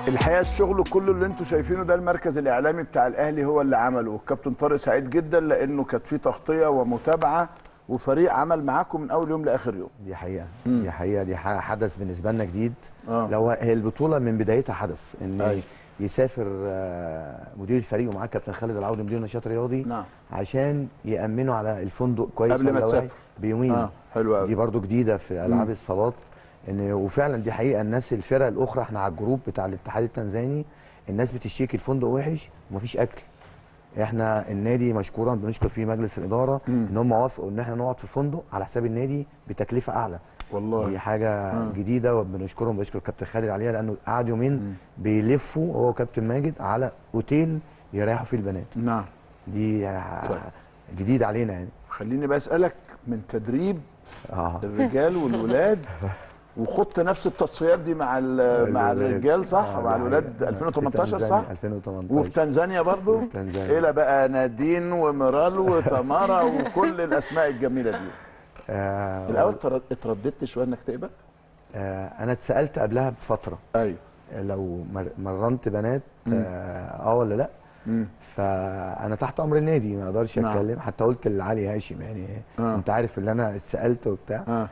الحقيقه الشغل كله اللي انتم شايفينه ده المركز الاعلامي بتاع الاهلي هو اللي عمله والكابتن طارق سعيد جدا لانه كانت في تغطيه ومتابعه وفريق عمل معاكم من اول يوم لاخر يوم دي حقيقه دي حقيقه دي ح- حدث بالنسبه لنا جديد آه. لو هي البطوله من بدايتها حدث ان أيوة. يسافر آه، مدير الفريق ومعاه كابتن خالد العوضي مدير النشاط الرياضي نعم. عشان يامنوا على الفندق كويس قبل ما ولا واعي تسافر. بيومين اه حلو قوي دي برضو جديده في العاب الصالات ان وفعلا دي حقيقه الناس الفرق الاخرى احنا على الجروب بتاع الاتحاد التنزاني الناس بتشتكي الفندق وحش ومفيش اكل احنا النادي مشكورا بنشكر فيه مجلس الاداره ان هم وافقوا ان احنا نقعد في فندق على حساب النادي بتكلفه اعلى والله دي حاجه آه. جديده وبنشكرهم بشكر كابتن خالد عليها لانه قعد يومين بيلفوا هو وكابتن ماجد على اوتيل يريحوا فيه البنات نعم دي طيب. جديد علينا يعني خليني بقى اسالك من تدريب اه الرجال والولاد وخدت نفس التصفيات دي مع ال- مع الولاد. الرجال صح آه، مع دي الولاد حقيقة. 2018 في صح تنزانيا 2018 وفي تنزانيا برضو وفي تنزانيا. الى بقى نادين وميرال وتمارا وكل الاسماء الجميله دي آه الاول تر- اترددت شويه انك تقبل آه انا اتسالت قبلها بفتره ايوه لو مر- مرنت بنات اه آه ولا لا مم. فانا تحت امر النادي ما اقدرش نعم. اتكلم حتى قلت لعلي هاشم يعني آه. انت عارف اللي انا اتسالت وبتاع اه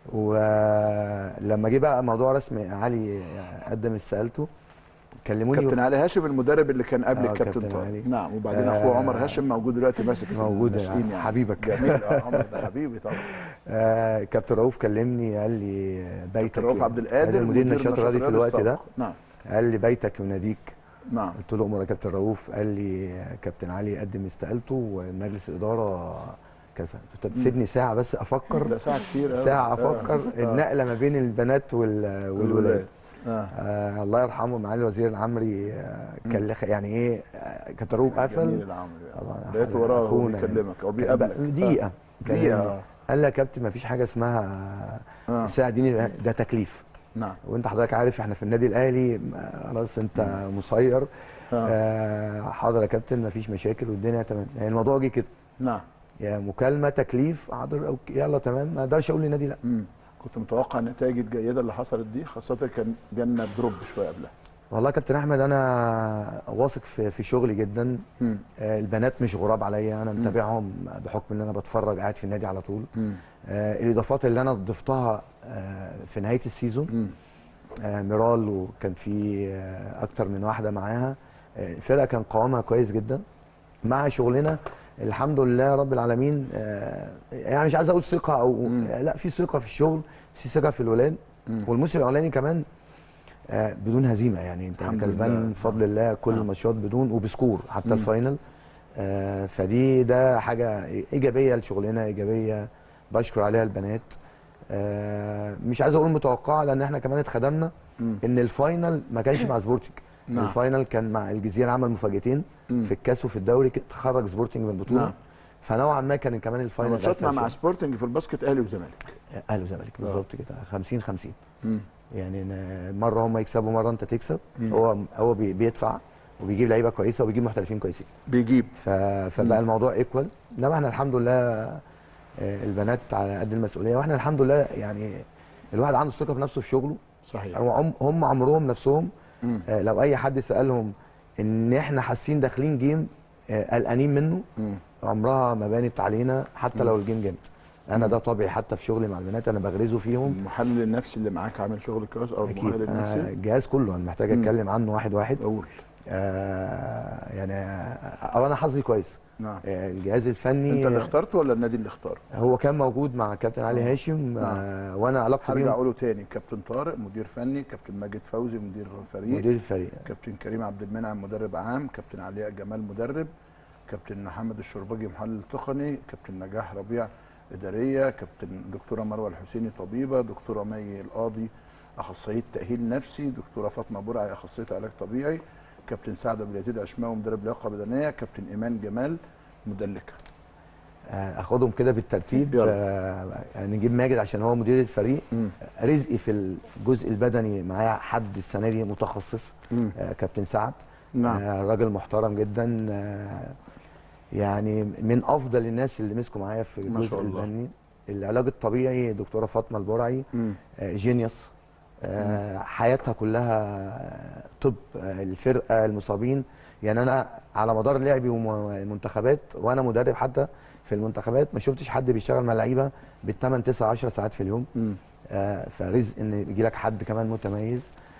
ولما جه بقى موضوع رسمي علي قدم استقالته كلموني كابتن علي هاشم المدرب اللي كان قبل آه، الكابتن كابتن طارق علي. نعم وبعدين آه، اخوه عمر هاشم موجود دلوقتي ماسك موجود، الناشئين يعني حبيبك. جميل اه عمر ده حبيبي طبعا آه كابتن رؤوف كلمني قال لي بيتك كابتن رؤوف عبد القادر مدير النشاط الرياضي في الوقت ده السابق. نعم قال لي بيتك يناديك نعم قلت له امر يا كابتن رؤوف قال لي كابتن علي قدم استقالته ومجلس الاداره كذا طب سيبني ساعه بس افكر ده ساعه كتير أوي. ساعه آه. افكر آه. النقله ما بين البنات وال- والولاد اه آه الله يرحمه معالي الوزير العمري آه كان لخ- يعني ايه آه كابتن رؤوف جميل قفل العمري طبعا لقيته وراه وهو أخونا يعني. بيكلمك او كان بيقابلك بقى دقيقه دقيقة، كلمني. آه. قال لي يا كابتن ما فيش حاجه اسمها آه. الساعه دي ده تكليف نعم وانت حضرتك عارف احنا في النادي الاهلي ما- خلاص انت مسير آه. آه حاضر يا كابتن ما فيش مشاكل والدنيا تمام يعني الموضوع جه كده نعم يا مكالمه تكليف حاضر أوكي، يلا تمام ما اقدرش اقول للنادي لا مم. كنت متوقع النتائج الجيده اللي حصلت دي خاصه كان جالنا دروب شويه قبلها والله يا كابتن احمد انا واثق في في شغلي جدا مم. آه البنات مش غراب عليا انا متابعهم بحكم ان انا بتفرج قاعد في النادي على طول مم. آه الاضافات اللي انا ضفتها آه في نهايه السيزون مم. آه ميرال وكان في آه اكتر من واحده معاها آه الفرقه كان قوامها كويس جدا مع شغلنا الحمد لله رب العالمين آه يعني مش عايز اقول ثقه او آه لا في ثقه في الشغل في ثقه في الولاد والموسم الاولاني كمان آه بدون هزيمه يعني انت الحمد كسبان لله. بفضل الله كل نعم. الماتشات بدون وبسكور حتى الفاينل آه فدي ده حاجه ايجابيه لشغلنا ايجابيه بشكر عليها البنات آه مش عايز اقول متوقعه لان احنا كمان اتخدمنا ان الفاينل ما كانش مع سبورتنج نعم. الفاينل كان مع الجزيره عمل مفاجاتين في الكاس وفي الدوري ك- تخرج سبورتنج من البطوله نعم. فنوعا ما كان كمان الفاينل ماتشاتنا أسهل مع شوية. سبورتنج في الباسكت اهلي وزمالك اهلي وزمالك بالظبط كده 50 50 مم. يعني ن- مره هم يكسبوا مره انت تكسب هو هو بي- بيدفع وبيجيب لعيبه كويسه وبيجيب محترفين كويسين بيجيب ف... فبقى الموضوع ايكوال انما احنا الحمد لله آه، البنات على قد المسؤوليه واحنا الحمد لله يعني الواحد عنده ثقه في نفسه في شغله صحيح هو عم- هم عمرهم نفسهم مم. آه، لو اي حد سالهم ان احنا حاسين داخلين جيم آه، قلقانين منه مم. عمرها ما بانت علينا حتى لو الجيم جامد انا ده طبيعي حتى في شغلي مع البنات انا بغرزه فيهم المحلل النفسي اللي معاك عامل شغل كويس او اكيد المحلل أنا النفسي الجهاز كله انا محتاج اتكلم عنه واحد واحد اقول آه يعني او انا حظي كويس نعم آه الجهاز الفني انت اللي اخترته ولا النادي اللي اختاره؟ هو كان موجود مع كابتن علي هاشم آه وانا علاقتي هرجع بيه اقوله تاني كابتن طارق مدير فني كابتن ماجد فوزي مدير فريق مدير الفريق كابتن كريم عبد المنعم مدرب عام كابتن علياء جمال مدرب كابتن محمد الشربجي محلل تقني كابتن نجاح ربيع اداريه كابتن دكتوره مروه الحسيني طبيبه دكتوره مي القاضي اخصائيه تاهيل نفسي دكتوره فاطمه برعي اخصائيه علاج طبيعي كابتن سعد ابو اليزيد عشماوي مدرب لياقه بدنيه كابتن ايمان جمال مدلكه آه اخدهم كده بالترتيب يلا. آه يعني نجيب ماجد عشان هو مدير الفريق مم. رزقي في الجزء البدني معايا حد السنه دي متخصص مم. آه كابتن سعد نعم. آه راجل محترم جدا آه يعني من افضل الناس اللي مسكوا معايا في ما الجزء شاء الله. البدني العلاج الطبيعي دكتوره فاطمه البرعي مم. آه جينيوس آه، حياتها كلها طب آه، الفرقه المصابين يعني انا على مدار لعبي والمنتخبات وانا مدرب حتى في المنتخبات ما شفتش حد بيشتغل مع لعيبه بالثمان 9 10 ساعات في اليوم مم. آه، فرزق ان يجي لك حد كمان متميز